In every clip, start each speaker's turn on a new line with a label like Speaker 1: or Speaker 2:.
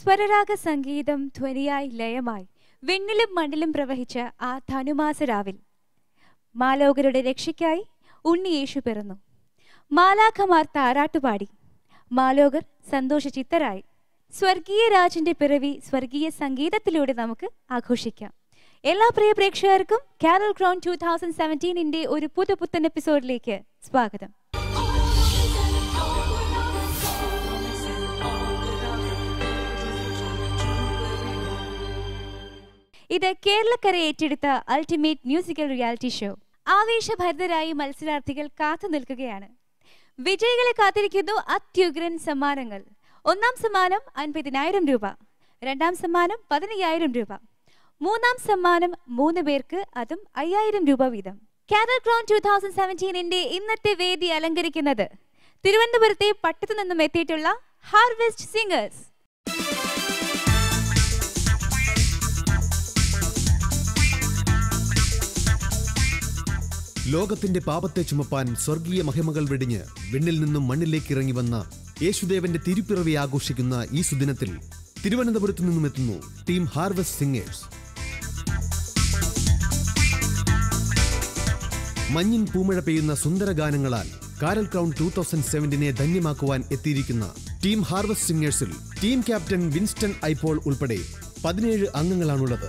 Speaker 1: സ്വരരാഗ സംഗീതം ധ്വനിയായി ലയമായി വിണ്ണിലും മണ്ണിലും പ്രവഹിച്ച ആ ധനുമാസ രാവിൽ മാലോകരുടെ രക്ഷയ്ക്കായി ഉണ്ണിയേശു പിറന്നു മാലാഖമാർ താരാട്ടുപാടി മാലോകർ സന്തോഷചിത്തരായി സ്വർഗീയ രാജന്റെ പിറവി സ്വർഗീയ സംഗീതത്തിലൂടെ നമുക്ക് ആഘോഷിക്കാം എല്ലാ പ്രിയ പ്രേക്ഷകർക്കും കാരൽ ക്രൗൺ ടൂ തൗസൻഡ് സെവൻറ്റീനിന്റെ ഒരു പുതുപുത്തൻ എപ്പിസോഡിലേക്ക് സ്വാഗതം ഇത് കേരളക്കര ഏറ്റെടുത്ത അൾട്ടിമേറ്റ് മ്യൂസിക്കൽ റിയാലിറ്റി ഷോ ആവേശഭരിതരായി മത്സരാർത്ഥികൾ കാത്തു നിൽക്കുകയാണ് വിജയികളെ കാത്തിരിക്കുന്നു അത്യുഗ്രൻ സമ്മാനങ്ങൾ ഒന്നാം സമ്മാനം അൻപതിനായിരം രൂപ രണ്ടാം സമ്മാനം പതിനയ്യായിരം രൂപ മൂന്നാം സമ്മാനം മൂന്ന് പേർക്ക് അതും അയ്യായിരം രൂപ വീതം കാരൽ ക്രൗൺ ടൂ തൗസൻഡ് സെവൻറ്റീനിന്റെ ഇന്നത്തെ വേദി അലങ്കരിക്കുന്നത് തിരുവനന്തപുരത്തെ പട്ടത്തു നിന്നും എത്തിയിട്ടുള്ള ഹാർവെസ്റ്റ് സിംഗേഴ്സ്
Speaker 2: ലോകത്തിന്റെ പാപത്തെ ചുമപ്പാൻ സ്വർഗീയ മഹിമകൾ വെടിഞ്ഞ് വിണ്ണിൽ നിന്നും മണ്ണിലേക്ക് ഇറങ്ങി വന്ന യേശുദേവന്റെ തിരുപ്പിറവി ആഘോഷിക്കുന്ന ഈ സുദിനത്തിൽ തിരുവനന്തപുരത്തു നിന്നും എത്തുന്നു ടീം ഹാർവസ്റ്റ് സിംഗേഴ്സ് മഞ്ഞിൻ പൂമഴ പെയ്യുന്ന സുന്ദര ഗാനങ്ങളാൽ കാരൽ ക്രൗൺ ടൂ തൗസൻഡ് സെവന്റിനെ ധന്യമാക്കുവാൻ എത്തിയിരിക്കുന്ന ടീം ഹാർവസ്റ്റ് സിംഗേഴ്സിൽ ടീം ക്യാപ്റ്റൻ വിൻസ്റ്റൺ ഐപോൾ ഉൾപ്പെടെ പതിനേഴ് അംഗങ്ങളാണുള്ളത്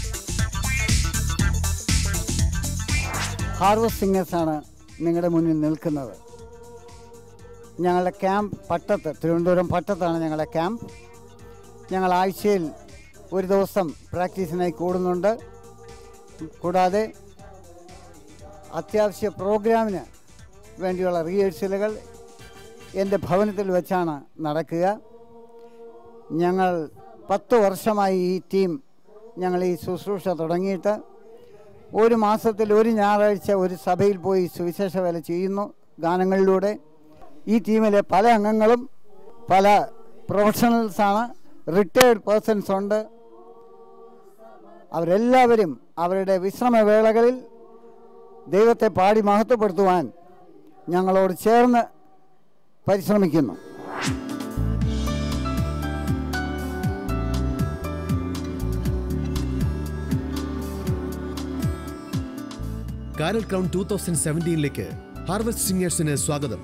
Speaker 3: ഹാർവസ്റ്റ് സിംഗേഴ്സാണ് നിങ്ങളുടെ മുന്നിൽ നിൽക്കുന്നത് ഞങ്ങളുടെ ക്യാമ്പ് പട്ടത്ത് തിരുവനന്തപുരം പട്ടത്താണ് ഞങ്ങളുടെ ക്യാമ്പ് ഞങ്ങൾ ആഴ്ചയിൽ ഒരു ദിവസം പ്രാക്ടീസിനായി കൂടുന്നുണ്ട് കൂടാതെ അത്യാവശ്യ പ്രോഗ്രാമിന് വേണ്ടിയുള്ള റിഹേഴ്സലുകൾ എൻ്റെ ഭവനത്തിൽ വെച്ചാണ് നടക്കുക ഞങ്ങൾ പത്ത് വർഷമായി ഈ ടീം ഞങ്ങൾ ഈ ശുശ്രൂഷ തുടങ്ങിയിട്ട് ഒരു മാസത്തിൽ ഒരു ഞായറാഴ്ച ഒരു സഭയിൽ പോയി സുവിശേഷ വേല ചെയ്യുന്നു ഗാനങ്ങളിലൂടെ ഈ ടീമിലെ പല അംഗങ്ങളും പല പ്രൊഫഷണൽസാണ് റിട്ടയേർഡ് പേഴ്സൺസ് ഉണ്ട് അവരെല്ലാവരും അവരുടെ വിശ്രമവേളകളിൽ ദൈവത്തെ പാടി മഹത്വപ്പെടുത്തുവാൻ ഞങ്ങളോട് ചേർന്ന് പരിശ്രമിക്കുന്നു
Speaker 2: കാരൽ ക്രൗൺ ടൂ തൗസൻഡ് സെവൻറ്റീനിലേക്ക് ഹാർവസ്റ്റ് സിംഗേഴ്സിന് സ്വാഗതം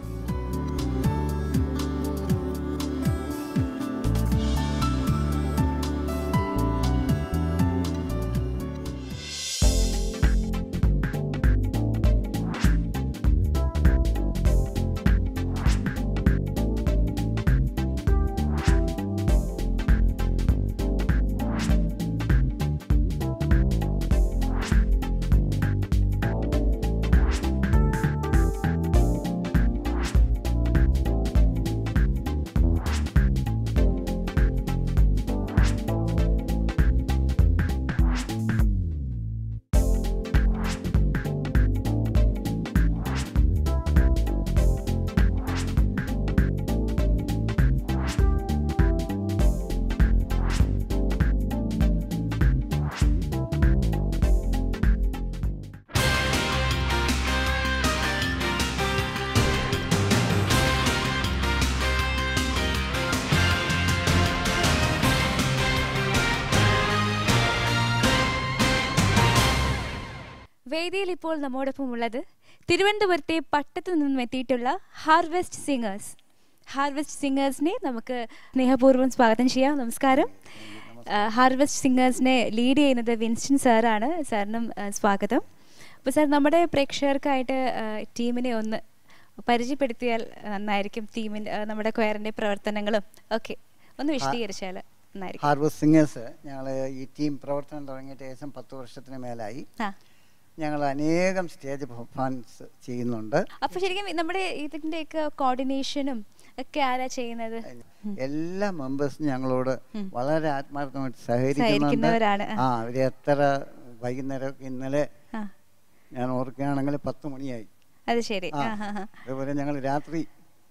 Speaker 1: വേദിയിൽ ഇപ്പോൾ നമ്മോടൊപ്പം ഉള്ളത് തിരുവനന്തപുരത്തെ പട്ടത്തു നിന്നും എത്തിയിട്ടുള്ള ഹാർവെസ്റ്റ് സിംഗേഴ്സ് ഹാർവെസ്റ്റ് സിംഗേഴ്സിനെ നമുക്ക് സ്നേഹപൂർവ്വം സ്വാഗതം ചെയ്യാം നമസ്കാരം ഹാർവെസ്റ്റ് സിംഗേഴ്സിനെ ലീഡ് ചെയ്യുന്നത് വിൻസ്റ്റൺ സാറാണ് സാറിനും ആ, സ്വാഗതം അപ്പോൾ സാർ നമ്മുടെ പ്രേക്ഷകർക്കായിട്ട് ആ, ടീമിനെ ഒന്ന് പരിചയപ്പെടുത്തിയാൽ നന്നായിരിക്കും ടീമിൻ്റെ നമ്മുടെ ക്വയറിൻ്റെ പ്രവർത്തനങ്ങളും ഓക്കെ ഒന്ന് വിശദീകരിച്ചാൽ നന്നായിരിക്കും
Speaker 3: ഹാർവസ്റ്റ് സിംഗേഴ്സ് ഞങ്ങൾ ഈ ടീം പ്രവർത്തനം തുടങ്ങിയിട്ട് ഏകദേശം പത്ത് വർഷത്തിന് മേലായി
Speaker 1: ആ
Speaker 3: ഞങ്ങൾ അനേകം സ്റ്റേജ് പെർഫോമൻസ് ചെയ്യുന്നുണ്ട്
Speaker 1: അപ്പോൾ ശരിക്കും നമ്മുടെ ഇതിൻ്റെയൊക്കെ കോർഡിനേഷനും ഒക്കെ ആരാ ചെയ്യുന്നത്
Speaker 3: എല്ലാ മെമ്പേഴ്സും ഞങ്ങളോട്
Speaker 1: ഉം.
Speaker 3: വളരെ ആത്മാർത്ഥമായിട്ട് സഹകരിക്കുന്നുണ്ട്
Speaker 1: സഹകരിക്കുന്നവരാണ്.
Speaker 3: ആ അവര് എത്ര വൈകുന്നേരം ഇന്നലെ
Speaker 1: ആ
Speaker 3: ഞാൻ ഓർക്കുകയാണെങ്കിൽ പത്ത് മണിയായി
Speaker 1: അത് ശരി
Speaker 3: ആ.
Speaker 1: ആ ഹാ ഹാ
Speaker 3: അതുപോലെ ഞങ്ങൾ രാത്രി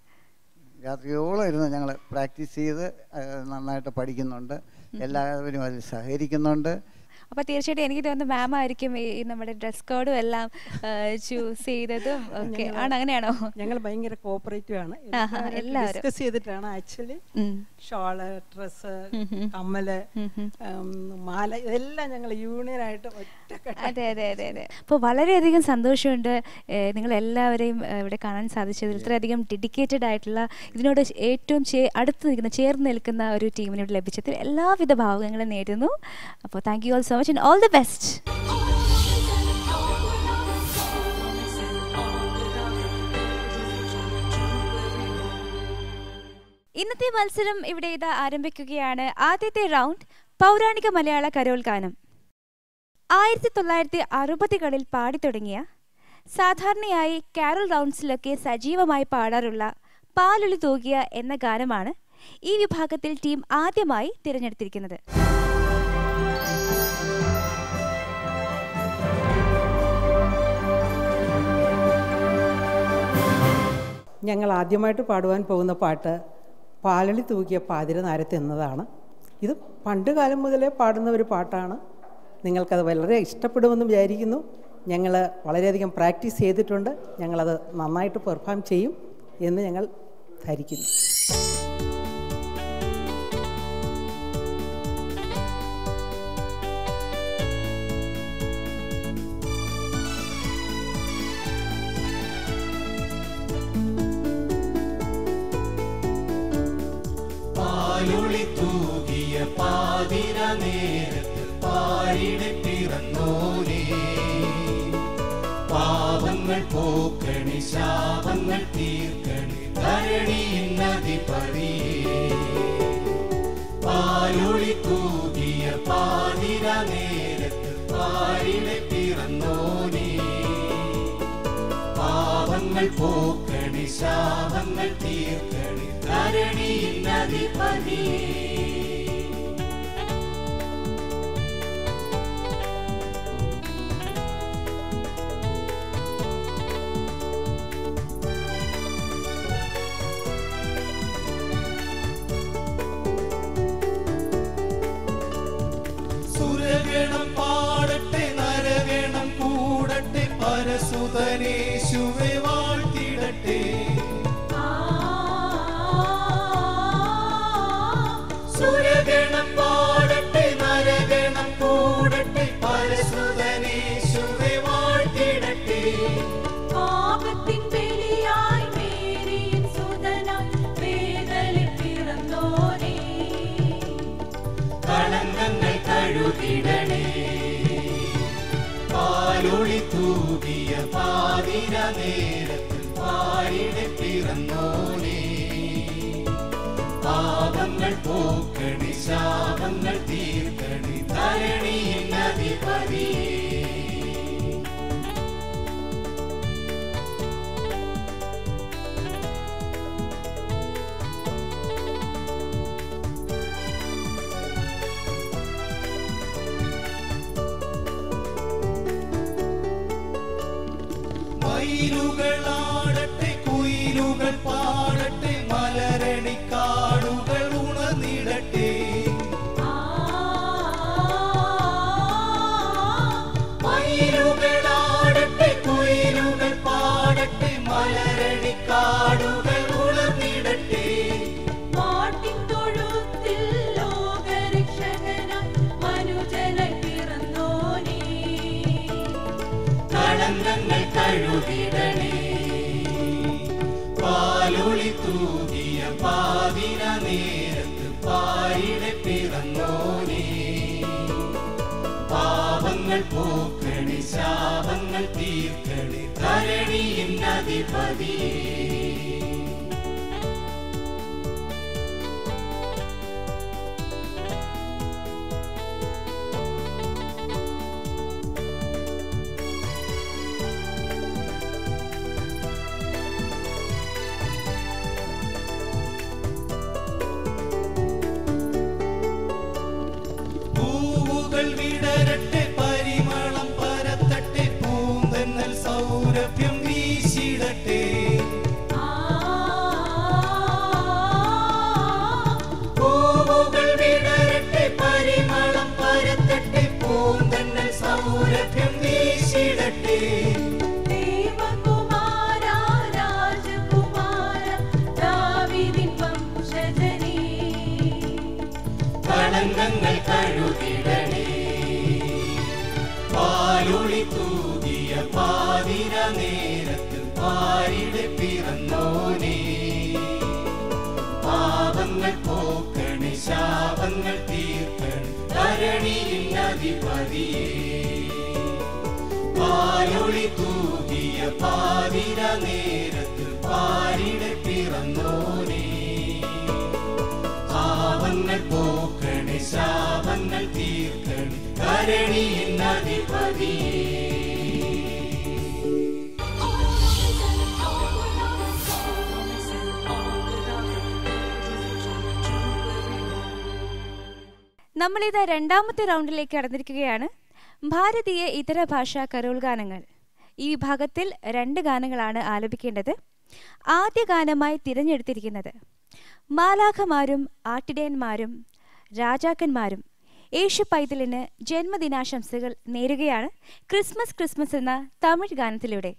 Speaker 3: രാത്രിയോളം ഇരുന്ന് ഞങ്ങൾ പ്രാക്ടീസ് ചെയ്ത് ആ, നന്നായിട്ട് പഠിക്കുന്നുണ്ട് എല്ലാവരും അതിൽ സഹകരിക്കുന്നുണ്ട്
Speaker 1: അപ്പോൾ തീർച്ചയായിട്ടും എനിക്ക് തോന്നുന്നു മാം ആയിരിക്കും ഈ ഈ നമ്മുടെ ഡ്രസ് കോഡും എല്ലാം ചൂസ് ചെയ്തതും ഒക്കെ
Speaker 4: ഞങ്ങള്
Speaker 1: ആണ് അങ്ങനെയാണോ
Speaker 4: ഞങ്ങൾ ഭയങ്കര കോപ്പറേറ്റീവ് ആണ്
Speaker 1: ആഹാ, എല്ലാവരും.
Speaker 4: ഡിസ്കസ് ചെയ്തിട്ടാണ് ആക്ച്വലി
Speaker 1: ഉം.
Speaker 4: ഷോള് ഡ്രസ്സ്
Speaker 1: ഉം ഹും.
Speaker 4: കമ്മല്
Speaker 1: ഉം ഹും.
Speaker 4: ഉം, മാല ഇതെല്ലാം ഞങ്ങൾ യൂണിയൻ ആയിട്ട് ഒറ്റ
Speaker 1: അതെ അതെ അതെ അതെ അപ്പോൾ വളരെയധികം സന്തോഷമുണ്ട് ഏഹ് നിങ്ങൾ എല്ലാവരെയും ഏഹ് ഇവിടെ കാണാൻ സാധിച്ചതിൽ ഇത്രയധികം ഡെഡിക്കേറ്റഡ് ആയിട്ടുള്ള ഇതിനോട് ഏറ്റവും ചേ അടുത്ത് നിൽക്കുന്ന ചേർന്ന് നിൽക്കുന്ന ഒരു ടീമിനോട് ലഭിച്ചതിൽ എല്ലാവിധ ഭാവങ്ങളും നേരുന്നു അപ്പോൾ thank you all so much and all the best ഇന്നത്തെ മത്സരം ഇവിടെ ഇതാ ആരംഭിക്കുകയാണ് ആദ്യത്തെ റൗണ്ട് പൗരാണിക മലയാള കരോൾ ഗാനം ആയിരത്തി തൊള്ളായിരത്തി അറുപതുകളിൽ പാടിത്തുടങ്ങിയ സാധാരണയായി കാരൽ റൗണ്ട്സിലൊക്കെ സജീവമായി പാടാറുള്ള പാലൊളി തൂകിയ എന്ന ഗാനമാണ് ഈ വിഭാഗത്തിൽ ടീം ആദ്യമായി തിരഞ്ഞെടുത്തിരിക്കുന്നത്
Speaker 4: ഞങ്ങൾ ആദ്യമായിട്ട് പാടുവാൻ പോകുന്ന പാട്ട് പാലളി തൂക്കിയ പാതിര നാരത്ത് എന്നതാണ് ഇത് പണ്ട് കാലം മുതലേ പാടുന്ന ഒരു പാട്ടാണ് നിങ്ങൾക്കത് വളരെ ഇഷ്ടപ്പെടുമെന്ന് വിചാരിക്കുന്നു ഞങ്ങൾ വളരെയധികം പ്രാക്ടീസ് ചെയ്തിട്ടുണ്ട് ഞങ്ങളത് നന്നായിട്ട് പെർഫോം ചെയ്യും എന്ന് ഞങ്ങൾ ധരിക്കുന്നു
Speaker 5: പാലൊളി തൂകിയ പാതിര നേരത്ത് പാരിടെ പിറന്നോരേ പാവങ്ങൾ പോക്കണി ശാപങ്ങൾ തീർക്കണി ധരണിയിന്നതിപതിയേ പാലൊളി തൂകിയ പാതിര നേരത്ത് പാരിടെ പിറന്നോനേ പാവങ്ങൾ പോക്കണി ശാപങ്ങൾ തീർക്കണി ധരണിയിന്നതിപതിയേ സുരഗണം പാടട്ടെ നരഗണം കൂടട്ടെ പരസുതനേശുവെ വാഴ്ത്തിടട്ടെ സുരഗണം പാടട്ടെ നരഗണം കൂടട്ടെ പരസുതനേശുവെ വാഴ്ത്തിടട്ടെ
Speaker 6: പാപത്തിൻ ബലിയായി മേരിயின் സുതനായി വേദലിൽ പിറന്നോനേ
Speaker 5: കളങ്കങ്ങൾ കഴുകിടണേ പാലൊളി തൂകിയ പാതിര നേരത്തിൽ പാരിടെ പിറന്നോനേ പാപങ്ങൾ പോക്കണി ശാപങ്ങൾ തീർക്കണി ധരണിயின் അധിപതിയേ മയിലുകളാടട്ടെ കുയിലുകൾ പാടട്ടെ മലരണിക്കാടുകൾ ഉണർന്നിടട്ടെ മയിലുകളാടട്ടെ കുയിലുകൾ പാടട്ടെ മലരണിക്കാടുകൾ ഉണർന്നിടട്ടെ
Speaker 6: പാട്ടിൻ തൊഴുത്തിൽ ലോകരക്ഷകനായി മനുജനായി പിറന്നോനേ
Speaker 5: കളങ്കങ്ങൾ കഴുകിടണേ പാലൊളി തൂകിയ പാതിര നേരത്ത് പാരിടെ പിറന്നോനേ പാപങ്ങൾ പോക്കണി ശാപങ്ങൾ തീർക്കണി ധരണിயின் അധിപതിയേ പൂവുകൾ വിടരട്ടെ പരിമളം പരത്തട്ടെ പൂന്തന്നൽ സൗരഭ്യം വീശിടട്ടെ പൂവുകൾ വിടരട്ടെ പരിമളം പരത്തട്ടെ പൂന്തന്നൽ
Speaker 6: ദേവകുമാര രാജകുമാര ദാവീദിൻ വംശജനേ
Speaker 5: കളങ്കങ്ങൾ കഴുകിടണേ പാലൊളി തൂകിയ പാതിര നേരത്ത് പാരിടെ പിറന്നോനേ പാപങ്ങൾ പോക്കണേ ശാപങ്ങൾ തീർക്കണേ ധരണിയിൽ അധിപതിയേ പാലൊളി തൂകിയ പാതിര നേരത്ത് പാരിടെ പിറന്നോനേ പാവങ്ങൾ പോക്കണേ ശാപങ്ങൾ തീർക്കണേ കരണിயின் അധിപതിയേ
Speaker 1: നമ്മളിത് രണ്ടാമത്തെ റൗണ്ടിലേക്ക് കടന്നിരിക്കുകയാണ് ഭാരതീയ ഇതര ഭാഷാ കരോൾ ഗാനങ്ങൾ ഈ വിഭാഗത്തിൽ രണ്ട് ഗാനങ്ങളാണ് ആലപിക്കേണ്ടത് ആദ്യ ഗാനമായി തിരഞ്ഞെടുത്തിരിക്കുന്നത് മാലാഖമാരും ആട്ടിടയന്മാരും രാജാക്കന്മാരും യേശു പൈതലിന് ജന്മദിനാശംസകൾ നേരുകയാണ് ക്രിസ്മസ് ക്രിസ്മസ് എന്ന തമിഴ് ഗാനത്തിലൂടെ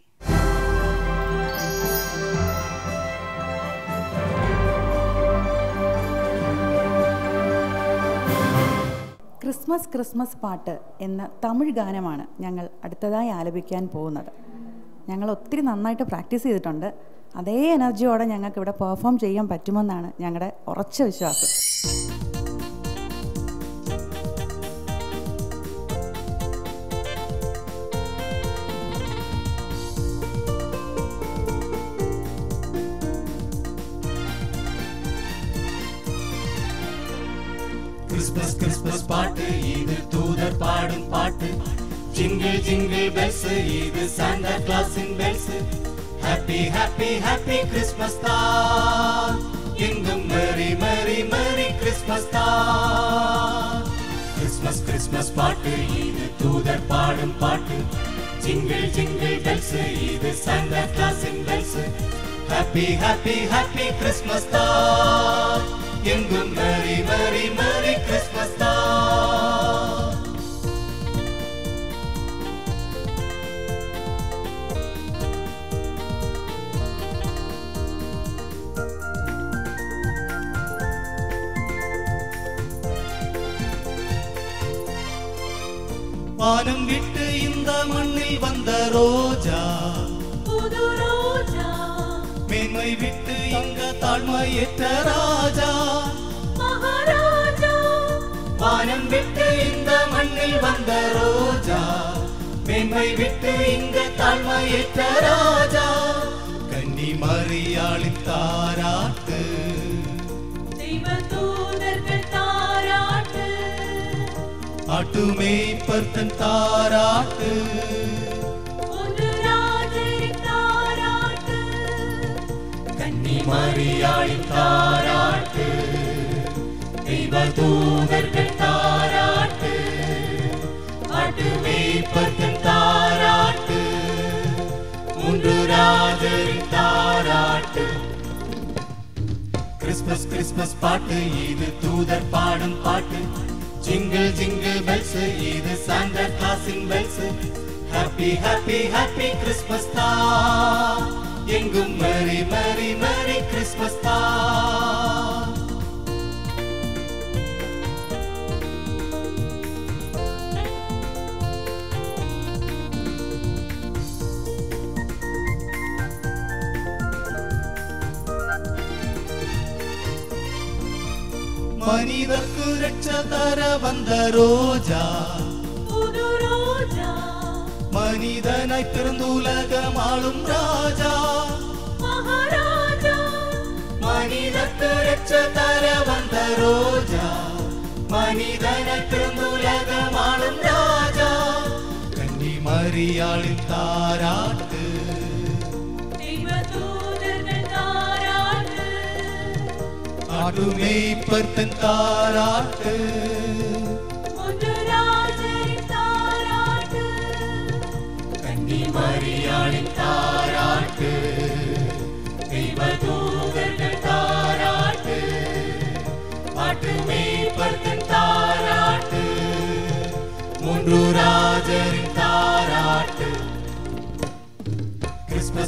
Speaker 7: ക്രിസ്മസ് ക്രിസ്മസ് പാട്ട് എന്ന തമിഴ് ഗാനമാണ് ഞങ്ങൾ അടുത്തതായി ആലപിക്കാൻ പോകുന്നത് ഞങ്ങൾ ഒത്തിരി നന്നായിട്ട് പ്രാക്ടീസ് ചെയ്തിട്ടുണ്ട് അതേ എനർജിയോടെ ഞങ്ങൾക്ക് ഇവിടെ പെർഫോം ചെയ്യാൻ പറ്റുമെന്നാണ് ഞങ്ങളുടെ ഉറച്ച വിശ്വാസം
Speaker 5: கிறிஸ்மஸ் கிறிஸ்மஸ் பாட்டு இது தூதர் பாடும் பாட்டு ஜிங்கிள் ஜிங்கிள் பெல்ஸ் இது சாண்டா கிளாஸின் bells happy happy happy Christmas தான் எங்கும் மரி மரி மரி கிறிஸ்மஸ் தான் கிறிஸ்மஸ் கிறிஸ்மஸ் பாட்டு இது தூதர் பாடும் பாட்டு ஜிங்கிள் ஜிங்கிள் பெல்ஸ் இது சாண்டா கிளாஸின் bells happy happy happy Christmas தான் எங்கும் மரி மரி மரி கிறிஸ்மஸ் தான் வானம் விட்டு இந்த மண்ணில் வந்த ரோஜா
Speaker 6: புது ரோஜா
Speaker 5: மேன்மை விட்டு இங்க தாழ்மையற்ற ராஜா
Speaker 6: மகாராஜா
Speaker 5: வானம் விட்டு இந்த மண்ணில் வந்த ரோஜா மேன்மை விட்டு இங்க தாழ்மையற்ற ராஜா கன்னி மறியாளின் தாராட்டு
Speaker 6: தெய்வ தூதர்கள் தாராட்டு
Speaker 5: ஆட்டுமே பர்த்தன் தாராட்டு
Speaker 6: ஒரு ராஜரின் தாராட்டு
Speaker 5: கன்னி மறியாளின் தாராட்டு தெய்வ தூதர்கள் தாராட்டு ஆட்டுமே பர்த்தன் தாராட்டு மூன்று ராஜரின் தாராட்டு கிறிஸ்மஸ் கிறிஸ்மஸ் பாட்டு இது தூதர் பாடும் பாட்டு ஜிங்கிள் ஜிங்கிள் பெல்ஸ் இது சாண்டா கிளாஸின் bells happy happy happy Christmas தான் எங்கும் மரி மரி மரி கிறிஸ்மஸ் தான் மனிதர்க்கு ரட்ச தர வந்த ரோஜா
Speaker 6: புது ரோஜா
Speaker 5: மனிதனாய் பிறந்து உலகம் ஆளும் ராஜா
Speaker 6: மகாராஜா
Speaker 5: மனிதர்க்கு ரட்ச தர வந்த ரோஜா மனிதனாய் பிறந்து உலகம் ஆளும் ராஜா கன்னி மரியாளின் தாராட்டு
Speaker 6: தெய்வ தூதர்கள் தாராட்டு
Speaker 5: ஆட்டுமே பர்த்தன் தாராட்டு
Speaker 6: ஒரு ராஜரின் தாராட்டு
Speaker 5: கன்னி மரியாளின் தாராட்டு தெய்வ தூதர்கள் தாராட்டு ஆட்டுமே பர்த்தன் தாராட்டு மூன்று ராஜரின் தாராட்டு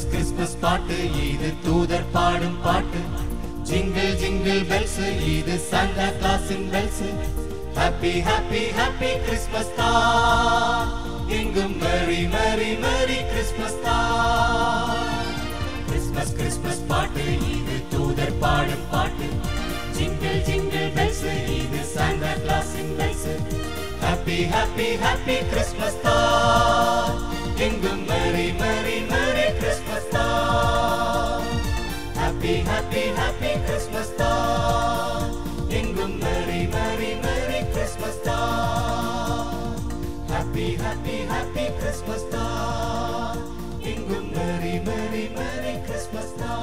Speaker 5: ക്രിസ്മസ് ക്രിസ്മസ് പാട്ട് ഇത് തൂതർ പാടും പാട്ട് ജിംഗിൾ ജിംഗിൾ ബെൽസ് ഇത് സാന്താ ക്ലാസിൻ bells happy happy happy Christmas താ എങ്കും മെറി മെറി മെറി ക്രിസ്മസ് താ ക്രിസ്മസ് ക്രിസ്മസ് പാട്ട് ഇത് തൂതർ പാടും പാട്ട് ജിംഗിൾ ജിംഗിൾ ബെൽസ് ഇത് സാന്താ ക്ലാസിൻ bells happy happy happy Christmas താ എങ്കും മെറി മെറി മെറി ക്രിസ്മസ് താ ഹാപ്പി ഹാപ്പി ഹാപ്പി ക്രിസ്മസ് താ എങ്കും മെറി മെറി മെറി ക്രിസ്മസ് താ ഹാപ്പി ഹാപ്പി ഹാപ്പി ക്രിസ്മസ് താ എങ്കും മെറി മെറി മെറി ക്രിസ്മസ് താ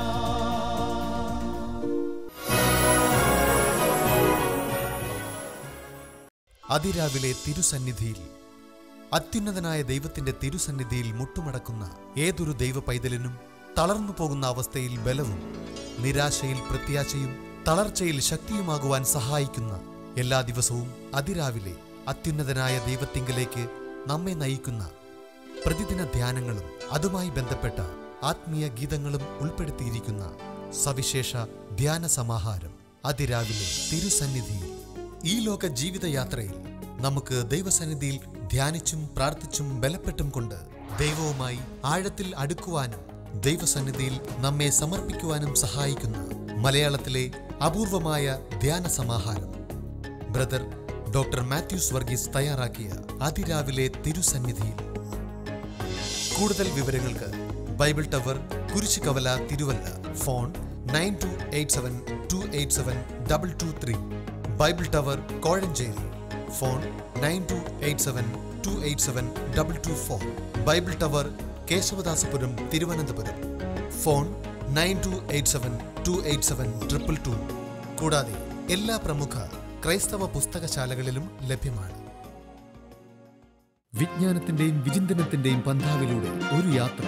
Speaker 8: അതിരാവിലെ തിരുസന്നിധിയിൽ അത്യുന്നതനായ ദൈവത്തിന്റെ തിരുസന്നിധിയിൽ മുട്ടുമടക്കുന്ന ഏതൊരു ദൈവ പൈതലിനും തളർന്നു പോകുന്ന അവസ്ഥയിൽ ബലവും നിരാശയിൽ പ്രത്യാശയും തളർച്ചയിൽ ശക്തിയുമാകുവാൻ സഹായിക്കുന്ന എല്ലാ ദിവസവും അതിരാവിലെ അത്യുന്നതനായ ദൈവത്തിങ്കലേക്ക് നമ്മെ നയിക്കുന്ന പ്രതിദിന ധ്യാനങ്ങളും അതുമായി ബന്ധപ്പെട്ട ആത്മീയ ഗീതങ്ങളും ഉൾപ്പെടുത്തിയിരിക്കുന്ന സവിശേഷ ധ്യാന സമാഹാരം അതിരാവിലെ തിരുസന്നിധിയിൽ ഈ ലോക ജീവിതയാത്രയിൽ നമുക്ക് ദൈവസന്നിധിയിൽ ധ്യാനിച്ചും പ്രാർത്ഥിച്ചും ബലപ്പെട്ടും കൊണ്ട് ദൈവവുമായി ആഴത്തിൽ അടുക്കുവാനും ദൈവസന്നിധിയിൽ നമ്മെ സമർപ്പിക്കുവാനും സഹായിക്കുന്ന മലയാളത്തിലെ അപൂർവമായ ധ്യാന സമാഹാരം ബ്രദർ ഡോക്ടർ മാത്യൂസ് വർഗീസ് തയ്യാറാക്കിയ അതിരാവിലെ തിരുസന്നിധിയിൽ കൂടുതൽ വിവരങ്ങൾക്ക് Bible Tower Kurisukavala Thiruvalla phone nine two eight seven two eight seven double two three Bible Tower Kozhencherry phone nine two eight seven two eight seven double two four Bible Tower Kesavadasapuram Thiruvananthapuram phone nine two eight seven two eight seven triple two കൂടാതെ എല്ലാ പ്രമുഖ ക്രൈസ്തവ പുസ്തകശാലകളിലും ലഭ്യമാണ്
Speaker 2: വിജ്ഞാനത്തിന്റെയും വിചിന്തനത്തിന്റെയും പന്ഥാവിലൂടെ ഒരു യാത്ര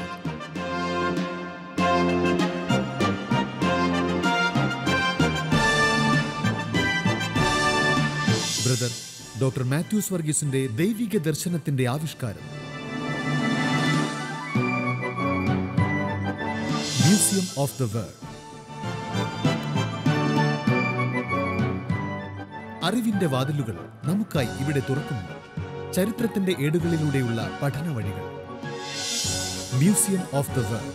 Speaker 2: brother doctor Mathews വർഗീസിന്റെ ദൈവിക ദർശനത്തിന്റെ ആവിഷ്കാരം മ്യൂസിയം ഓഫ് ദ വേൾഡ് അറിവിന്റെ വാതിലുകൾ നമുക്കായി ഇവിടെ തുറക്കുന്നു ചരിത്രത്തിന്റെ ഏടുകളിലൂടെയുള്ള പഠന വഴികൾ museum of the world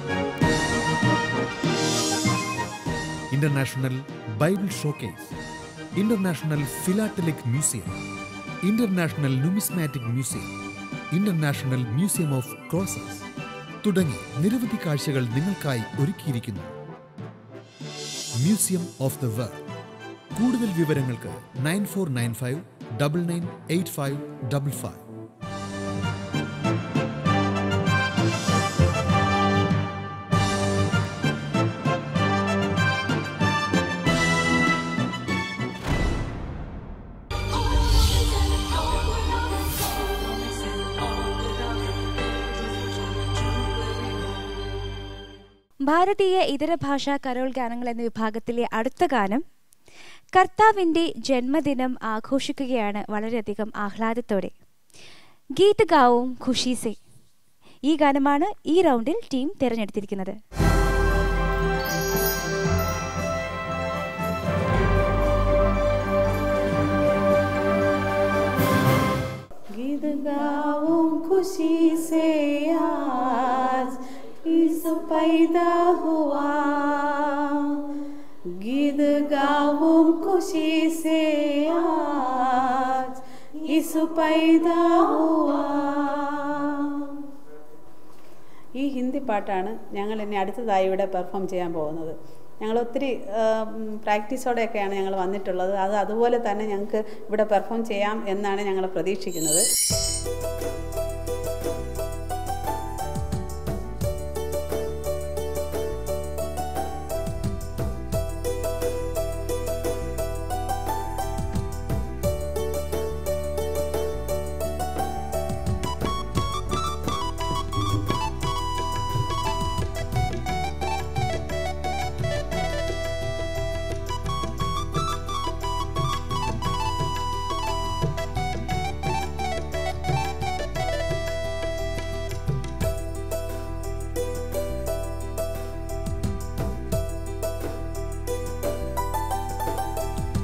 Speaker 2: international Bible showcase international philatelic museum international numismatic museum international museum of crosses തുടങ്ങി നിരവധി കാഴ്ചകൾ നിങ്ങൾക്കായി ഒരുക്കിയിരിക്കുന്നു മ്യൂസിയം ഓഫ് ദ വേൾഡ് കൂടുതൽ വിവരങ്ങൾക്ക് nine four nine five double nine eight five double five
Speaker 1: ഭാരതീയ ഇതര ഭാഷാ കരോൾ ഗാനങ്ങൾ എന്ന വിഭാഗത്തിലെ അടുത്ത ഗാനം കർത്താവിൻ്റെ ജന്മദിനം ആഘോഷിക്കുകയാണ് വളരെയധികം ആഹ്ലാദത്തോടെ ഗീത് ഗാവും ഖുഷീസെ ഈ ഗാനമാണ് ഈ റൗണ്ടിൽ ടീം തിരഞ്ഞെടുത്തിരിക്കുന്നത്
Speaker 9: गीत गाऊं खुशी से आज यीशु पैदा हुआ गीत गाऊं खुशी से आज यीशु पैदा हुआ ഈ ഹിന്ദി പാട്ടാണ് ഞങ്ങൾ ഇനി അടുത്തതായി ഇവിടെ പെർഫോം ചെയ്യാൻ പോകുന്നത് ഞങ്ങൾ ഒത്തിരി പ്രാക്ടീസോടെയൊക്കെയാണ് ഞങ്ങൾ വന്നിട്ടുള്ളത് അത് അതുപോലെ തന്നെ ഞങ്ങൾക്ക് ഇവിടെ പെർഫോം ചെയ്യാം എന്നാണ് ഞങ്ങൾ പ്രതീക്ഷിക്കുന്നത്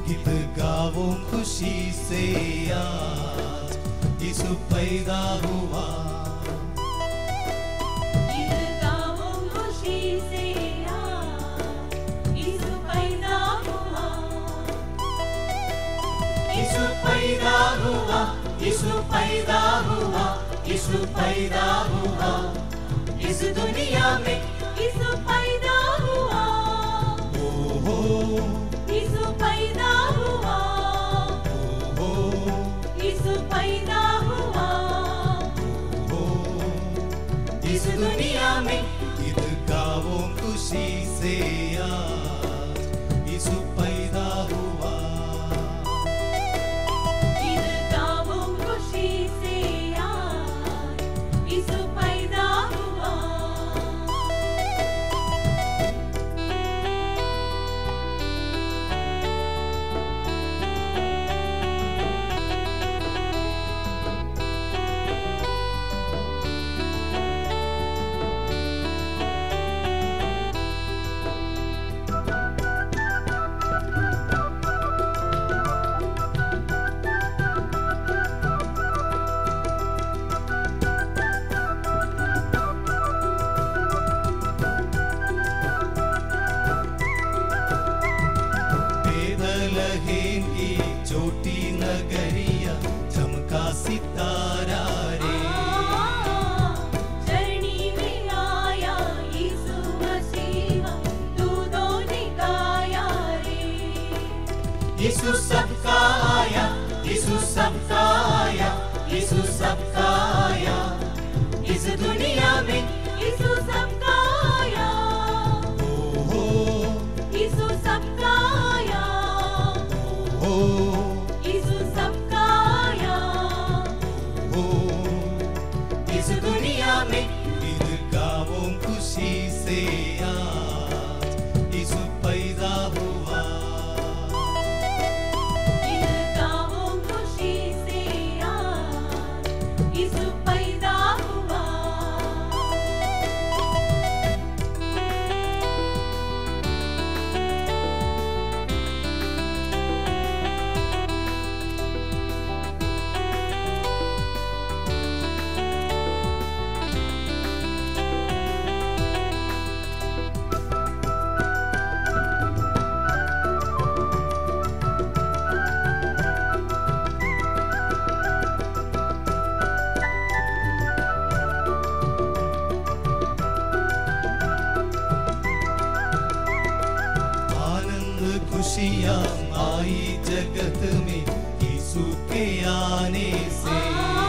Speaker 5: इत गावों खुशी से आज यीशु पैदा हुआ
Speaker 6: इत गावों खुशी से आज यीशु पैदा हुआ
Speaker 5: यीशु पैदा हुआ यीशु पैदा हुआ यीशु पैदा हुआ इस दुनिया में
Speaker 6: यीशु पैदा हुआ
Speaker 5: ओ हो
Speaker 6: यीशु पैदा हुआ
Speaker 5: ओ
Speaker 6: यीशु पैदा हुआ
Speaker 5: हो इस दुनिया में ईद गावों खुशी से आज यीशु पैदा हुआ
Speaker 6: इत गावों खुशी से आज यीशु पैदा हुआ
Speaker 5: बेदलहेम की छोटी नगरिया चमका सितारा रे
Speaker 6: चरणी में आया यीशु मसीहा दूधों ने गाया रे
Speaker 5: यीशु सबका आया यीशु सबका आया यीशु सबका आया इस दुनिया में
Speaker 6: यीशु सबका आया
Speaker 5: ओ हो
Speaker 6: यीशु सबका आया
Speaker 5: ओ
Speaker 6: यीशु सबका आया
Speaker 5: हो इस दुनिया में ईद गावों खुशी से आज यीशु पैदा हुआ
Speaker 6: इन गावों खुशी से आज यीशु पैदा हुआ
Speaker 5: आनंद खुशियाँ आई जगत में यीशु के आने से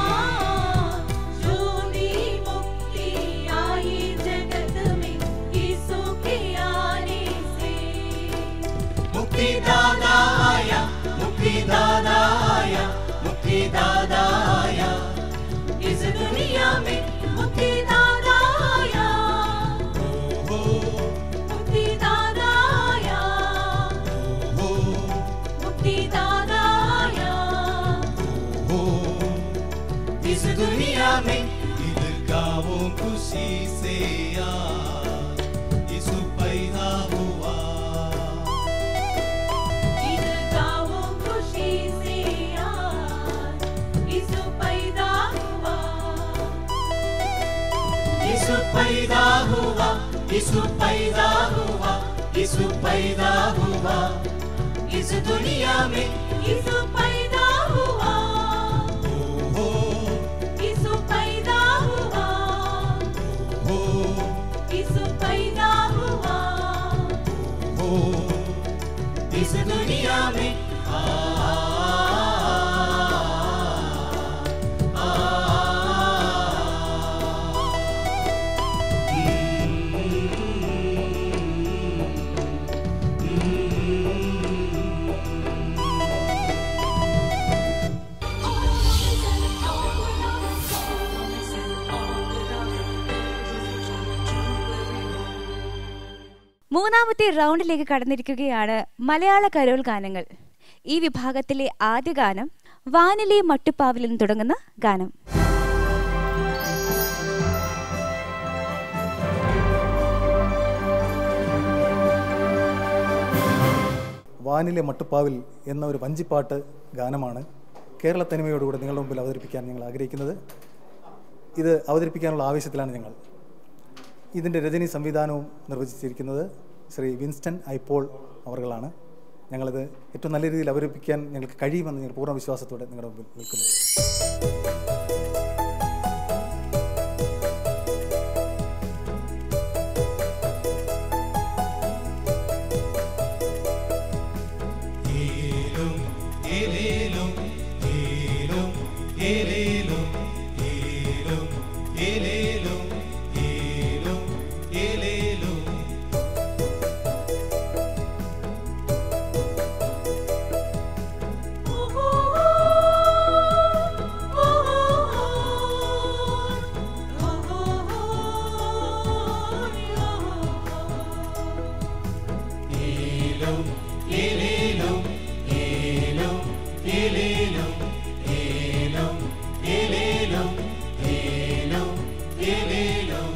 Speaker 6: जोनी मुक्ति आई जगत में यीशु के आने से
Speaker 5: मुक्ति दादा आया मुक्ति दादा आया मुक्ति दादा आया
Speaker 6: इस दुनिया में मुक्ति दादा आया
Speaker 5: ओ हो
Speaker 6: मुक्ति दादा आया
Speaker 5: ओ हो
Speaker 6: मुक्ति दादा आया
Speaker 5: हो इस दुनिया में ईद गावों खुशी से आज यीशु पैदा हुआ
Speaker 6: इन गावों खुशी से आज यीशु पैदा हुआ
Speaker 5: यीशु पैदा हुआ यीशु पैदा हुआ यीशु पैदा हुआ इस दुनिया में
Speaker 6: यीशु पैदा हुआ
Speaker 5: ओ हो
Speaker 6: यीशु पैदा हुआ
Speaker 5: हो
Speaker 6: यीशु पैदा हुआ
Speaker 5: हो इस दुनिया में आ, आ,
Speaker 1: മൂന്നാമത്തെ റൗണ്ടിലേക്ക് കടന്നിരിക്കുകയാണ് മലയാള കരോൾ ഗാനങ്ങൾ ഈ വിഭാഗത്തിലെ ആദ്യ ഗാനം വാനിലെ മട്ടുപ്പാവിൽ നിന്ന് തുടങ്ങുന്ന ഗാനം
Speaker 10: വാനിലെ മട്ടുപ്പാവിൽ എന്ന ഒരു വഞ്ചിപ്പാട്ട് ഗാനമാണ് കേരള തനിമയോടുകൂടി നിങ്ങളുടെ മുമ്പിൽ അവതരിപ്പിക്കാൻ ഞങ്ങൾ ആഗ്രഹിക്കുന്നത് ഇത് അവതരിപ്പിക്കാനുള്ള ആവേശത്തിലാണ് ഞങ്ങൾ ഇതിൻ്റെ രചനയും സംവിധാനവും നിർവചിച്ചിരിക്കുന്നത് ശ്രീ വിൻസ്റ്റൺ ഐപോൾ അവർകളാണ് ഞങ്ങളിത് ഏറ്റവും നല്ല രീതിയിൽ അവതരിപ്പിക്കാൻ ഞങ്ങൾക്ക് കഴിയുമെന്ന് ഞങ്ങൾ പൂർണ്ണ വിശ്വാസത്തോടെ നിങ്ങളുടെ മുമ്പിൽ നിൽക്കുന്നു
Speaker 5: ഏലും ഏലേലും ഏലും ഏലേലും ഏലും ഏലേലും ഏലും ഏലേലും ഏലും ഏലേലും ഏലും ഏലേലും ഏലും ഏലേലും ഏലും ഏലേലും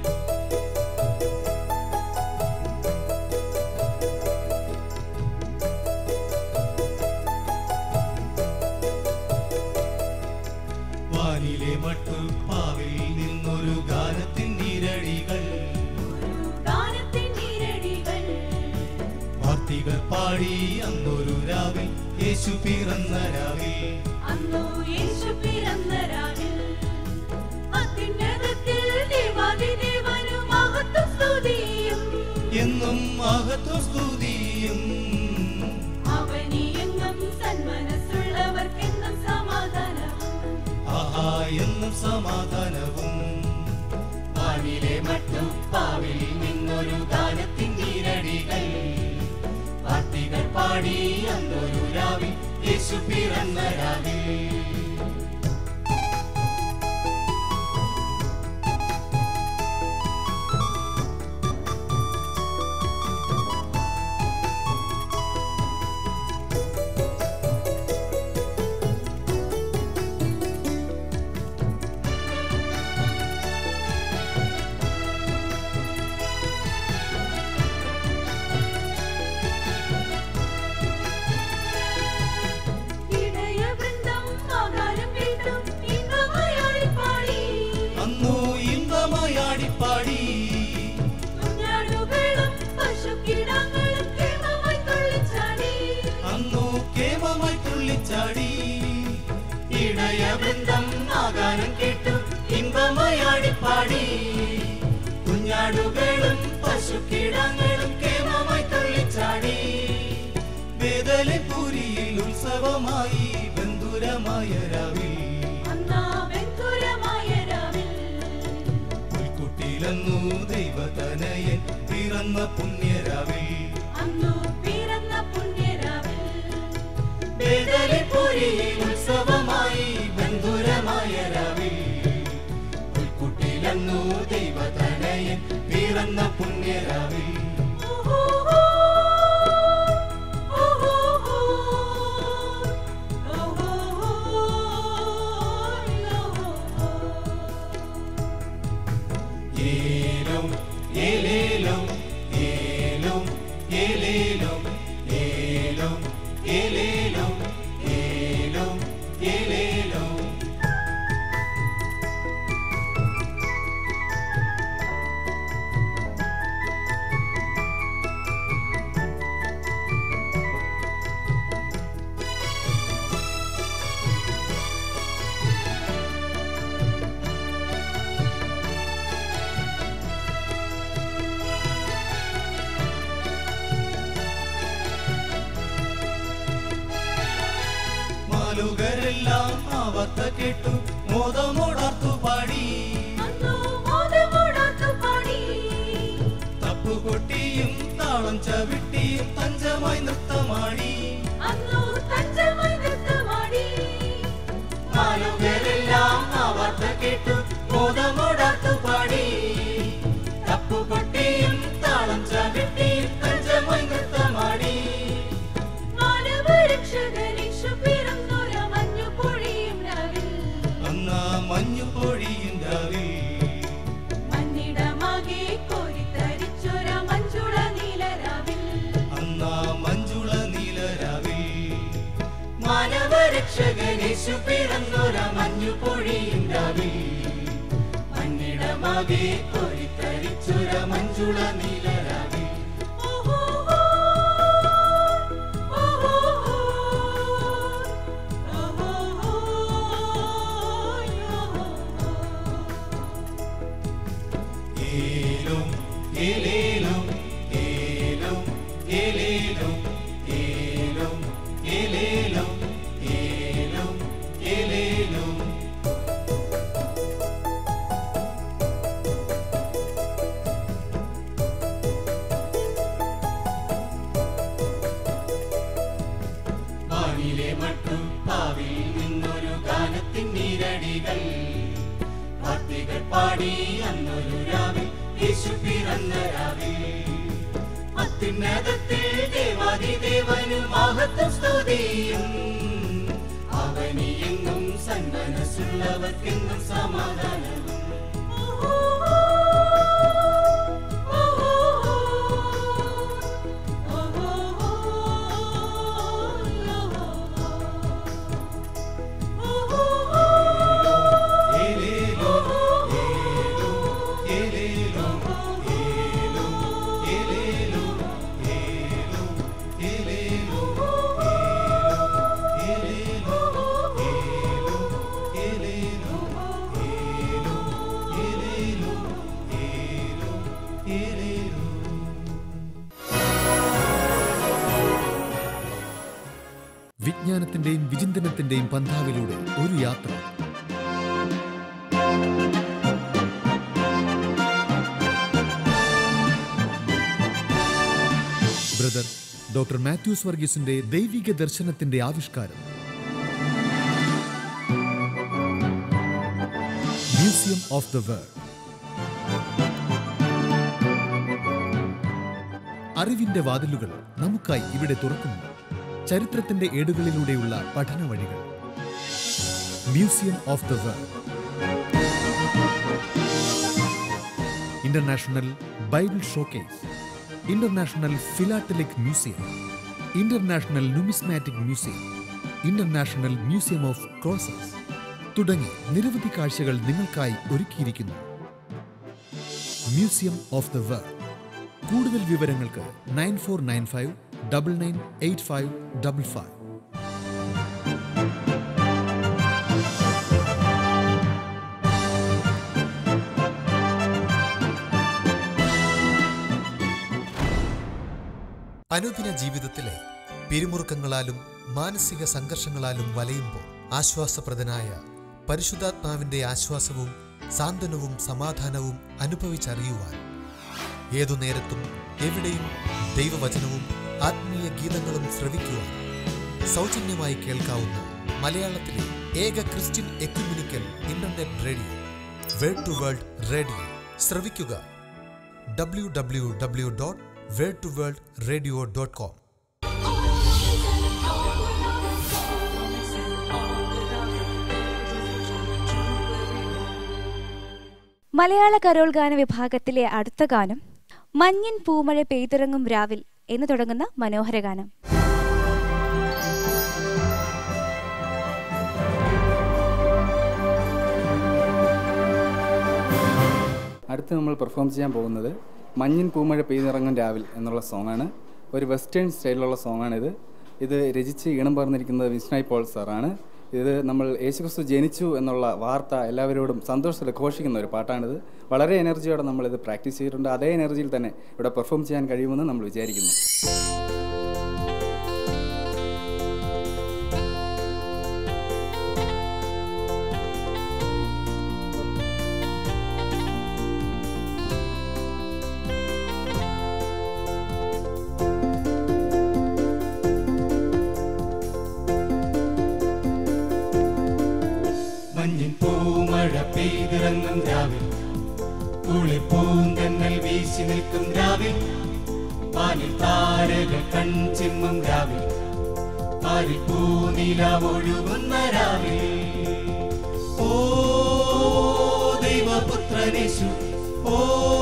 Speaker 5: വാനിലെ മട്ടുപ്പാവിൽ നിന്നൊരു ഗാനത്തിൻ നിരടികൾ വാർത്തികൾ പാടി അന്നൊരു രാവിൽ യേശു പിറന്ന രാവിൽ
Speaker 6: അന്നു യേശു പിറന്ന രാവിൽ അത്യുന്നതത്തിൽ ദേവാദിദേവനു മഹത്വം സ്തുതിയും
Speaker 5: എന്നും മഹത്വ സ്തുതിയും
Speaker 6: അവനിയെങ്ങും സന്മനസ്സുള്ളവർക്കെന്നും സമാധാനവും
Speaker 5: ആഹാ എന്നും സമാധാനവും വാനിലെ മട്ടുപ്പാവിൽ നിന്നൊരു ഗാനത്തിൻ നീരടികൾ വാർത്തികൾ പാടി അന്നൊരു രാവിൽ യേശു പിറന്ന രാവിൽ
Speaker 6: ഇടയവൃന്ദം ആകാരം കേട്ടും ഇമ്പമായാടി പാടി
Speaker 5: അന്നു ഇമ്പമായാടിപ്പാടി
Speaker 6: കുഞ്ഞാടുകളും പശുക്കിടാങ്ങളും കേമമായി തുള്ളിച്ചാടി
Speaker 5: അന്നു കേമമായി തുള്ളിച്ചാടി ഇടയ വൃന്ദം ആകാരം കേട്ടു ഇമ്പമായാടിപ്പാടി കുഞ്ഞാടുകളും പശുക്കിടങ്ങളും കേമമായി തുള്ളിച്ചാടി വേദലപുരിയിൽ ഉത്സവമായി ബന്ധുരമായ രാവിൽ
Speaker 6: അന്നാ വെങ്കുരമായ രാവിൽ
Speaker 5: പുൽക്കുട്ടിലെന്നു ദൈവതനയൻ പിറന്ന പുണ്യരാവിൽ
Speaker 6: അന്നു പിറന്ന പുണ്യരാവിൽ
Speaker 5: വേദലപുരിയിൽ ഉത്സവമായി ബന്ധുരമായ രാവിൽ പുൽക്കുട്ടിലെന്നു ദൈവതനയൻ പിറന്ന പുണ്യരാവിൽ ഏലും ഏലേലും ഏലും ഏലേലും ഏലും ഏലേലും ഏലും ഏലേലും മാലുകരെല്ലാം ആവത്ത കേട്ടു മോദമോടാർത്തു പാടി
Speaker 6: അന്നു മോദമോടാത്തു പാടി
Speaker 5: തപ്പുകൊട്ടിയും താളം ചവിട്ടിയും തഞ്ചമായി നൃത്തമാടി
Speaker 6: അന്നു തഞ്ചമായി നൃത്തമാടി
Speaker 5: മാലുകരെല്ലാം ആവാത്ത കേട്ടു മോദമോടാർത്തു പാടി തപ്പുകൊട്ടിയും താളം ചവിട്ടിയും തഞ്ചമായി നൃത്തമാടി
Speaker 6: മാനവരക്ഷകനീശു പിറന്നൊര മഞ്ഞു പൊഴിയും രാവിൽ
Speaker 5: അന്നാ മഞ്ഞു പൊഴിയും രാവിൽ
Speaker 6: മഞ്ഞിടമാകെ കോരിത്തരിച്ചൊര മഞ്ചുള നീലരാവിൽ
Speaker 5: അന്നാ മഞ്ജുള നീല രക്ഷകനേശു പിറന്നൊര മഞ്ഞു പൊഴിയുണ്ടാവിൽ മണ്ണിടമാകെ കോരിത്തരിച്ചൊര മഞ്ജുള നീലരാവിൽ ഏലും ഏലേലും ഏലും ഏലേലും ഏലും ഏലേലും ഏലും ഏലേലും വാനിലെ മട്ടു പാവിൽ നിന്നൊരു ഗാനത്തിൻ നീരടികൾ വാർത്തകൾ പാടി അന്നൊരു രാവിൽ യേശു പിറന്ന രാവിൽ അത്യുന്നതത്തിൽ ദേവാദിദേവനു മഹത്വം സ്തുതിയും അവനി എന്നും സന്മനസ്സുള്ളവർക്കെന്നും സമാധാനവും
Speaker 2: വിജ്ഞാനത്തിന്റെയും വിചിന്തനത്തിന്റെയും പന്ഥാവിലൂടെ ഒരു യാത്ര ബ്രദർ ഡോക്ടർ മാത്യൂസ് വർഗീസിന്റെ ദൈവിക ദർശനത്തിന്റെ ആവിഷ്കാരം മ്യൂസിയം ഓഫ് ദ വേൾഡ് അറിവിന്റെ വാതിലുകൾ നമുക്കായി ഇവിടെ തുറക്കുന്നു ചരിത്രത്തിന്റെ ഏടുകളിലൂടെയുള്ള പഠന വഴികൾ museum of the world international Bible showcase international philatelic museum international numismatic museum international museum of crosses തുടങ്ങി നിരവധി കാഴ്ചകൾ നിങ്ങൾക്കായി ഒരുക്കിയിരിക്കുന്നു മ്യൂസിയം ഓഫ് ദ വേൾഡ് കൂടുതൽ വിവരങ്ങൾക്ക് nine four nine five double nine eight five double five
Speaker 8: അനുദിന ജീവിതത്തിലെ പിരിമുറുക്കങ്ങളാലും മാനസിക സംഘർഷങ്ങളാലും വലയുമ്പോൾ ആശ്വാസപ്രദനായ പരിശുദ്ധാത്മാവിന്റെ ആശ്വാസവും സാന്ത്വനവും സമാധാനവും അനുഭവിച്ചറിയുവാൻ ഏതു നേരത്തും എവിടെയും ദൈവവചനവും ആത്മീയ ഗീതങ്ങളും ശ്രവിക്കുവാൻ സൗജന്യമായി കേൾക്കാവുന്ന മലയാളത്തിലെ ഏക Christian ecumenical internet radio Word to World radio ശ്രവിക്കുക W W W dot Word to World radio dot com
Speaker 1: മലയാള കരോൾ ഗാന വിഭാഗത്തിലെ അടുത്ത ഗാനം മഞ്ഞിൻ പൂമഴ പെയ്തിറങ്ങും രാവിൽ എന്ന് തുടങ്ങുന്ന മനോഹര ഗാനം
Speaker 11: അടുത്ത് നമ്മൾ പെർഫോം ചെയ്യാൻ പോകുന്നത് മഞ്ഞിൻ പൂമഴ പെയ്തിറങ്ങും രാവിൽ എന്നുള്ള സോങ്ങാണ് ഒരു വെസ്റ്റേൺ സ്റ്റൈലിലുള്ള സോങ്ങാണിത് ഇത് രചിച്ച് ഈണം പറഞ്ഞിരിക്കുന്നത് വിസ്നായ് പോൾ സാറാണ് ഇത് നമ്മൾ യേശുക്രിസ്തു ജനിച്ചു എന്നുള്ള വാർത്ത എല്ലാവരോടും സന്തോഷത്തിൽ ഘോഷിക്കുന്ന ഒരു പാട്ടാണിത് വളരെ എനർജിയോടെ നമ്മളിത് പ്രാക്ടീസ് ചെയ്തിട്ടുണ്ട് അതേ എനർജിയിൽ തന്നെ ഇവിടെ പെർഫോം ചെയ്യാൻ കഴിയുമെന്ന് നമ്മൾ വിചാരിക്കുന്നു
Speaker 5: മഞ്ഞിൻ പൂമഴ പെയ്തിറങ്ങും രാവിൽ കുളിർ പൂന്തന്നൽ വീശി നിൽക്കും രാവിൽ പാലിൽ താരകൾ കൺചിമ്മും രാവിൽ പാലിൽ പൂനില ഒഴുകുന്ന രാവിൽ ഓ ദൈവപുത്രനേശു ഓ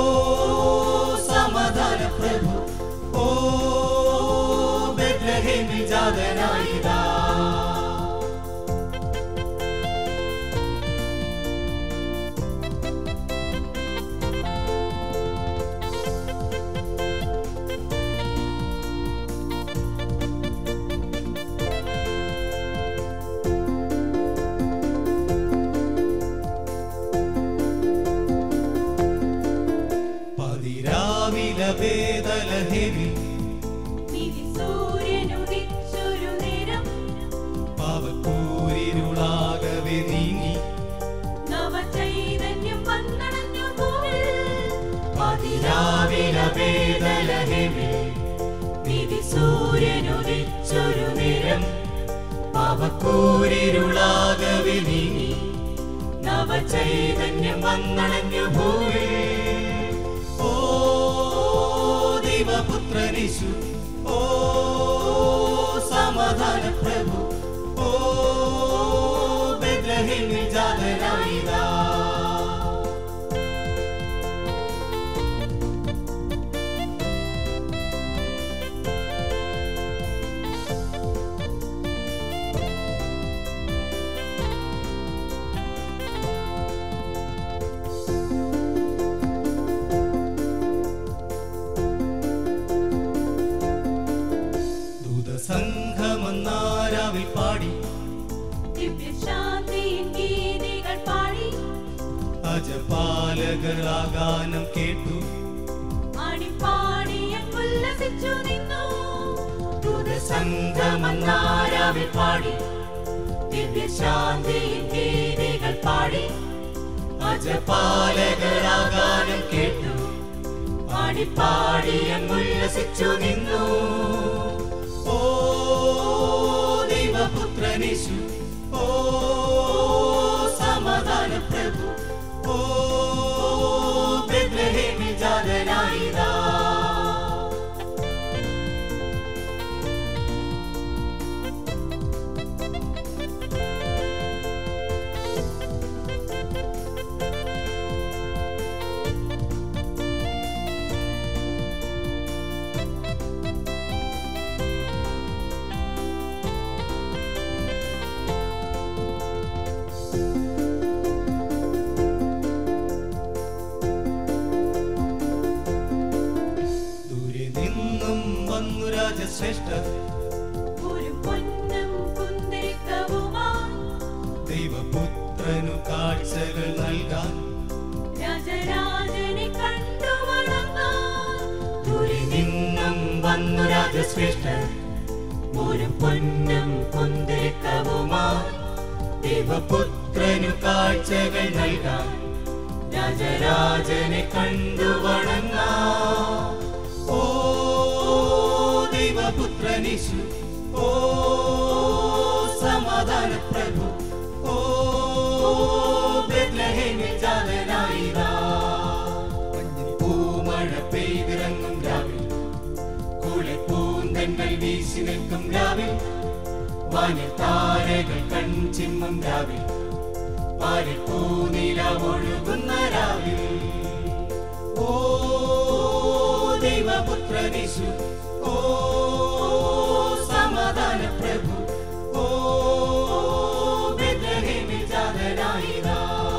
Speaker 5: സമാധാന പ്രഭു ഓ ബെത്ലഹേമിൽ ജാതനായിതാ നേരം പാപക്കൂരിരുളാകവെ നീങ്ങി നവചൈതന്യം വന്നണഞ്ഞു ഭൂമി ഓ ദൈവപുത്രനിശു ഓ സമാധാന പ്രഭു ഓ ബെത്ലഹേമിൽ ജാതനായിതാ ദൂതസംഘമെന്നാരാവിൽ പാടി
Speaker 6: ദിവ്യശാന്തിയിൻ ഗീതികൾ പാടി
Speaker 5: അജപാലകർ ആഗാനം കേട്ടു
Speaker 6: ആടിപ്പാടിയൻ ഉല്ലസിച്ചു നിന്നു
Speaker 5: ദൂതസംഘമെന്നാരാവിൽ പാടി ദിവ്യശാന്തിയിൻ ഗീതികൾ പാടി അജപാലകർ ആഗാനം കേട്ടു പാടിപ്പാടിയൻ ഉല്ലസിച്ചു നിന്നു ഓ ദൈവപുത്രനിശു ഓ സമാധാന പ്രഭു ഓ ബെത്ലഹേമിൽ ജാതനായിതാ ദൂരെ നിന്നും വന്നു രാജശ്രേഷ്ഠർ
Speaker 6: ഒരു പൊന്നും കുന്തിരിക്കവുമായി
Speaker 5: ദൈവപുത്രനു കാഴ്ചകൾ നൽകാൻ
Speaker 6: രാജരാജനെ കണ്ടു വണങ്ങാൻ
Speaker 5: ദൂരെ നിന്നും വന്നു രാജശ്രേഷ്ഠർ ഒരു പൊന്നും കുന്തിരിക്കവുമായി ദൈവപുത്രനു കാഴ്ചകൾ നൽകാൻ രാജരാജനെ കണ്ടു വണങ്ങാൻ ഓ ദൈവപുത്രനിശു ഓ സമാധാന പ്രഭു ഓ ബെത്ലഹേമിൽ ജാതനായിതാ പൂമഴ പെയ്തിറങ്ങും രാവിൽ കൂടെ പൂന്തങ്ങൾ വീശി നിൽക്കും രാവിൽ വാനിൽ താരകൾ കൺചിമ്മും രാവിൽ പാലിൽ പൂനില ഒഴുകുന്ന രാവിൽ ഓ ദൈവപുത്രനിശു ഓ സമാധാന പ്രഭു ഓ ബെത്ലഹേമിൽ ജാതനായിതാ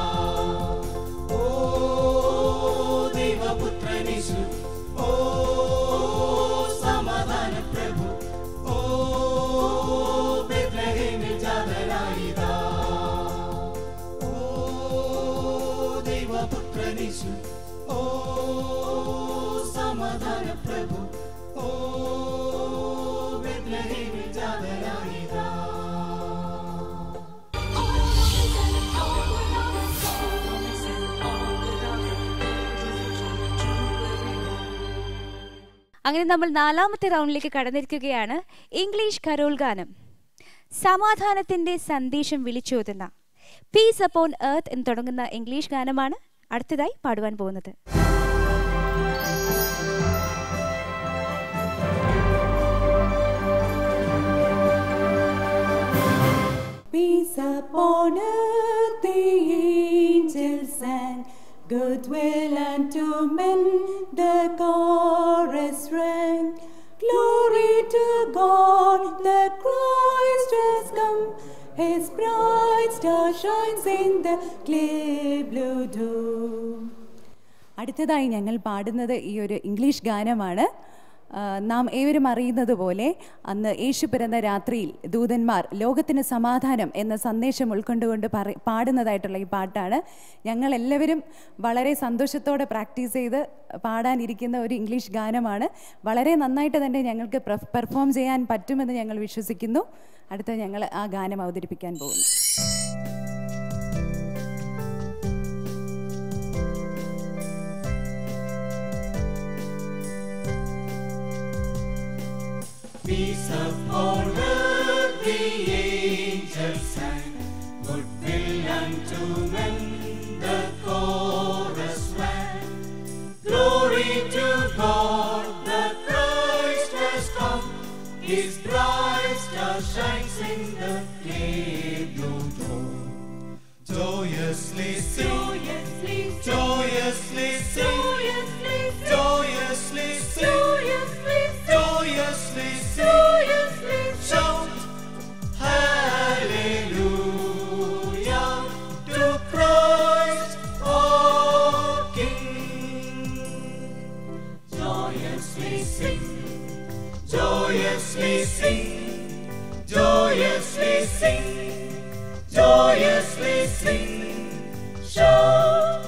Speaker 5: ഓ ദൈവപുത്രനിശു ഓ സമാധാന പ്രഭു ഓ ബെത്ലഹേമിൽ ജാതനായിതാ ഓ ദൈവപുത്രനിശു ഓ സമാധാന പ്രഭു ഓ ബെത്ലഹേമിൽ ജാതനായിതാ
Speaker 1: അങ്ങനെ നമ്മൾ നാലാമത്തെ റൗണ്ടിലേക്ക് കടന്നിരിക്കുകയാണ് ഇംഗ്ലീഷ് കരോൾ ഗാനം സമാധാനത്തിന്റെ സന്ദേശം വിളിച്ചോതുന്ന പീസ് അപ്പോൺ എർത്ത് എന്ന് തുടങ്ങുന്ന ഇംഗ്ലീഷ് ഗാനമാണ് അടുത്തതായി പാടുവാൻ പോകുന്നത്
Speaker 12: Peace upon earth, the angels sang. Goodwill unto men, the chorus rang. Glory to God, the Christ has come. His bright star shines in the clear blue dawn.
Speaker 7: അടുത്തതായി ഞങ്ങൾ പാടുന്നത് ഈ ഒരു ഇംഗ്ലീഷ് ഗാനമാണ് ആ, നാം ഏവരും അറിയുന്നത് പോലെ അന്ന് യേശു പിറന്ന രാത്രിയിൽ ദൂതന്മാർ ലോകത്തിന് സമാധാനം എന്ന സന്ദേശം ഉൾക്കൊണ്ടുകൊണ്ട് പറ പാടുന്നതായിട്ടുള്ള ഈ പാട്ടാണ് ഞങ്ങൾ എല്ലാവരും വളരെ സന്തോഷത്തോടെ പ്രാക്ടീസ് ചെയ്ത് പാടാനിരിക്കുന്ന ഒരു ഇംഗ്ലീഷ് ഗാനമാണ് വളരെ നന്നായിട്ട് തന്നെ ഞങ്ങൾക്ക് പെർഫോം ചെയ്യാൻ പറ്റുമെന്ന് ഞങ്ങൾ വിശ്വസിക്കുന്നു അടുത്ത ഞങ്ങൾ ആ ഗാനം അവതരിപ്പിക്കാൻ പോകുന്നു
Speaker 5: Peace upon earth. bright star shines in the clear blue dawn. Joyously sing,
Speaker 6: Joyously sing,
Speaker 5: joyously sing,
Speaker 6: joyously sing,
Speaker 5: joyously sing,
Speaker 6: joyously
Speaker 5: joyously
Speaker 6: sing,
Speaker 5: sing.
Speaker 6: joyously sing.
Speaker 5: Shout hallelujah to Christ our King. Joyously sing, joyously sing, joyously sing, joyously sing. Shout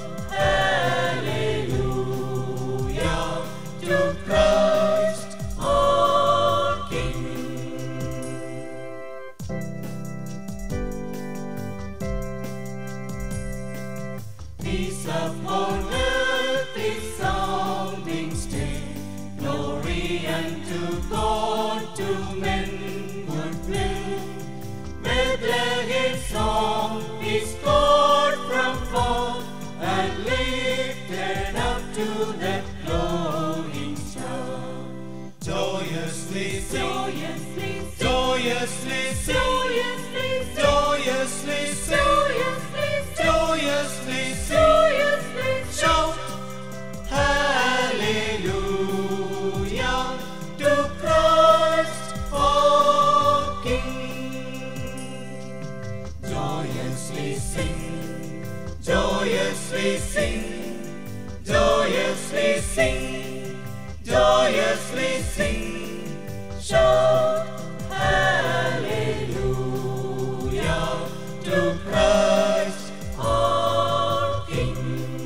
Speaker 5: hallelujah to Christ our King. Peace upon earth is sounding still. Glory unto God to men goodwill. Bethlehem song is called from far and lifted up to the glowing star. Joyously sing,
Speaker 6: Joyously sing,
Speaker 5: joyously sing,
Speaker 6: joyously
Speaker 5: joyously
Speaker 6: sing,
Speaker 5: sing,
Speaker 6: joyously
Speaker 5: joyously
Speaker 6: sing,
Speaker 5: sing.
Speaker 6: joyously sing.
Speaker 5: Shout hallelujah to Christ our King. Joyously sing, joyously sing, joyously sing, joyously sing. Shout hallelujah to Christ our King.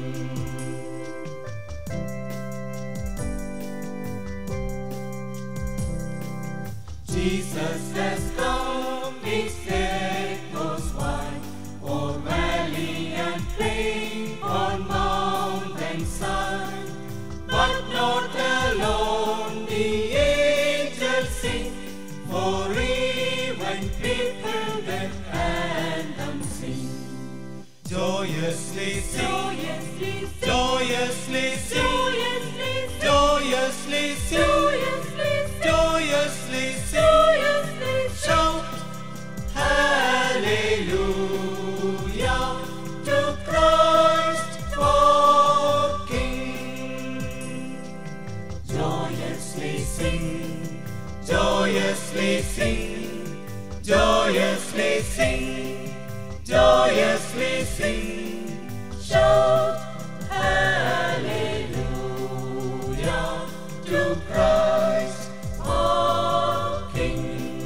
Speaker 5: Jesus has come, his echoes wide, o'er valley and plain, on mountain side. But not alone the angels sing, for even people that anthem sing. Joyously sing,
Speaker 6: Joyously sing,
Speaker 5: joyously sing,
Speaker 6: joyously
Speaker 5: joyously
Speaker 6: sing,
Speaker 5: sing,
Speaker 6: joyously
Speaker 5: joyously
Speaker 6: sing,
Speaker 5: sing.
Speaker 6: joyously sing.
Speaker 5: Shout hallelujah to Christ our King. Joyously sing, joyously sing, joyously sing, joyously sing. Shout hallelujah to Christ our King.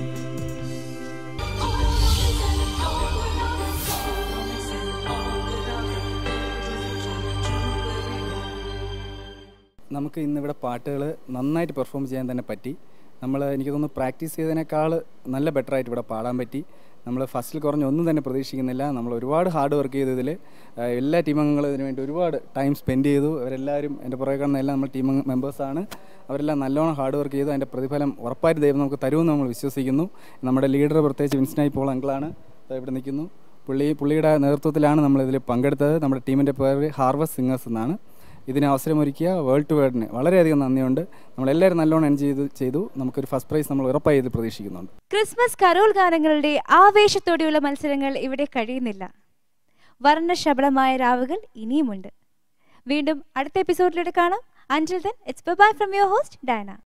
Speaker 11: നമുക്ക് ഇന്നിവിടെ പാട്ടുകൾ നന്നായിട്ട് perform ചെയ്യാൻ തന്നെ പറ്റി നമ്മൾ എനിക്ക് തോന്നുന്നു പ്രാക്ടീസ് ചെയ്തതിനേക്കാൾ നല്ല ബെറ്റർ ആയിട്ട് ഇവിടെ പാടാൻ പറ്റി നമ്മൾ ഫസ്റ്റിൽ കുറഞ്ഞ ഒന്നും തന്നെ പ്രതീക്ഷിക്കുന്നില്ല നമ്മൾ ഒരുപാട് ഹാർഡ് വർക്ക് ചെയ്തു ഇതിൽ എല്ലാ ടീം അംഗങ്ങളും ഇതിനു വേണ്ടി ഒരുപാട് ടൈം സ്പെൻഡ് ചെയ്തു അവരെല്ലാവരും എൻ്റെ പുറകെ കാണുന്ന എല്ലാം നമ്മൾ ടീം മെമ്പേഴ്സാണ് അവരെല്ലാം നല്ലോണം ഹാർഡ് വർക്ക് ചെയ്തു അതിൻ്റെ പ്രതിഫലം ഉറപ്പായിട്ട് ദൈവം നമുക്ക് തരുമെന്ന് നമ്മൾ വിശ്വസിക്കുന്നു നമ്മുടെ ലീഡർ പ്രത്യേകിച്ച് വിൻസ്നായി പോൾ അങ്കിളാണ് ദാ ഇവിടെ നിൽക്കുന്നു പുള്ളി പുള്ളിയുടെ നേതൃത്വത്തിലാണ് നമ്മൾ ഇതിൽ പങ്കെടുത്തത് നമ്മുടെ ടീമിൻ്റെ പേര് ഹാർവസ്റ്റ് സിംഗേഴ്സ് എന്നാണ് ഇതിന് അവസരമൊരുക്കിയ വേൾഡ് ടു വേൾഡിന് വളരെയധികം നന്ദിയുണ്ട് നമ്മളെല്ലാവരും നല്ലോണം എൻജോയ് ചെയ്ത് ചെയ്തു നമുക്കൊരു ഫസ്റ്റ് പ്രൈസ് നമ്മൾ ഉറപ്പായി ഇത് പ്രതീക്ഷിക്കുന്നുണ്ട്
Speaker 1: ക്രിസ്മസ് കരോൾ ഗാനങ്ങളുടെ ആവേശത്തോടെയുള്ള മത്സരങ്ങൾ ഇവിടെ കഴിയുന്നില്ല വർണ്ണശബളമായ രാവുകൾ ഇനിയുമുണ്ട് വീണ്ടും അടുത്ത എപ്പിസോഡിലൂടെ കാണാം അഞ്ചിൽ then it's bye from your host Diana